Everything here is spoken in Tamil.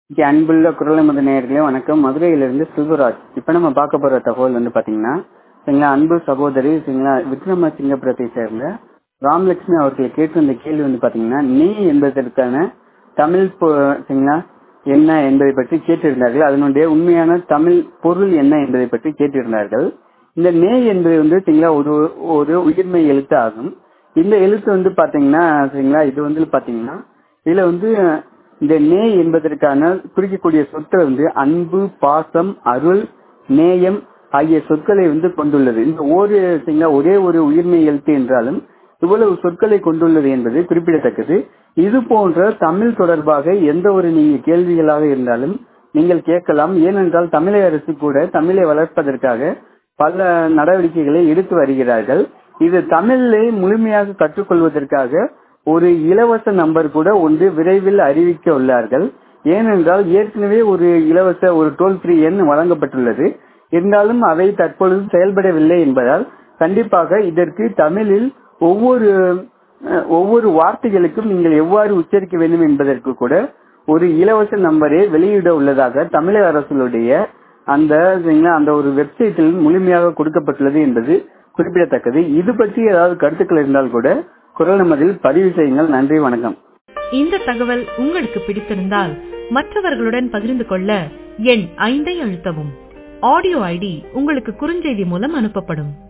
ஓகே அன்புள்ள குரல் நமது நேயர்களே வணக்கம் மதுரையிலிருந்து செல்வராஜ் இப்போ நம்ம பார்க்க போற தகவல் வந்து பாத்தீங்கன்னா சரிங்களா அன்பு சகோதரி சரிங்களா விக்ரம சிங்கபுரத்தை சேர்ந்த ராமலட்சுமி அவர்கள் கேட்டிருந்த கேள்வி வந்து பாத்தீங்கன்னா நீ என்பதற்கான தமிழ் பொ- சரிங்களா என்ன என்பதை பற்றி கேட்டிருந்தார்கள் அதனுடைய உண்மையான தமிழ் பொருள் என்ன என்பதை பற்றி கேட்டிருந்தார்கள் இந்த நே என்பது வந்து சரிங்களா ஒரு ஒரு உயிர்மை எழுத்து ஆகும் இந்த எழுத்து வந்து பாத்தீங்கன்னா சரிங்களா இது வந்து பாத்தீங்கன்னா இதுல வந்து இந்த நே என்பதற்கான குறிக்கக்கூடிய சொற்கள் வந்து அன்பு பாசம் அருள் நேயம் ஆகிய சொற்களை வந்து கொண்டுள்ளது இந்த ஒரு சரிங்களா ஒரே ஒரு உயிர்மை எழுத்து என்றாலும் இவ்வளவு சொற்களை கொண்டுள்ளது என்பது குறிப்பிடத்தக்கது இது போன்ற தமிழ் தொடர்பாக எந்த ஒரு நீங்க கேள்விகளாக இருந்தாலும் நீங்கள் கேட்கலாம் ஏனென்றால் தமிழக அரசு கூட தமிழை வளர்ப்பதற்காக பல நடவடிக்கைகளை எடுத்து வருகிறார்கள் இது தமிழை முழுமையாக கற்றுக்கொள்வதற்காக ஒரு இலவச நம்பர் கூட ஒன்று விரைவில் அறிவிக்க உள்ளார்கள் ஏனென்றால் ஏற்கனவே ஒரு இலவச ஒரு டோல் ஃப்ரீ எண் வழங்கப்பட்டுள்ளது இருந்தாலும் அவை தற்பொழுது செயல்படவில்லை என்பதால் கண்டிப்பாக இதற்கு தமிழில் ஒவ்வொரு அஹ், ஒவ்வொரு வார்த்தைகளுக்கும் நீங்கள் எவ்வாறு உச்சரிக்க வேண்டும் என்பதற்கு கூட ஒரு இலவச நம்பரை வெளியிட உள்ளதாக தமிழக அரசுடைய அந்த சரிங்களா, அந்த ஒரு வெப்சைட்டில் முழுமையாக கொடுக்கப்பட்டுள்ளது என்பது குறிப்பிடத்தக்கது இது பற்றி ஏதாவது கருத்துக்கள் இருந்தால் கூட குரல் நமதில் பதிவு செய்யுங்கள் நன்றி வணக்கம் இந்த தகவல் உங்களுக்கு பிடித்திருந்தால் மற்றவர்களுடன் பகிர்ந்து கொள்ள எண் ஐந்தை அழுத்தவும் ஆடியோ ஐடி உங்களுக்கு குறுஞ்செய்தி மூலம் அனுப்பப்படும்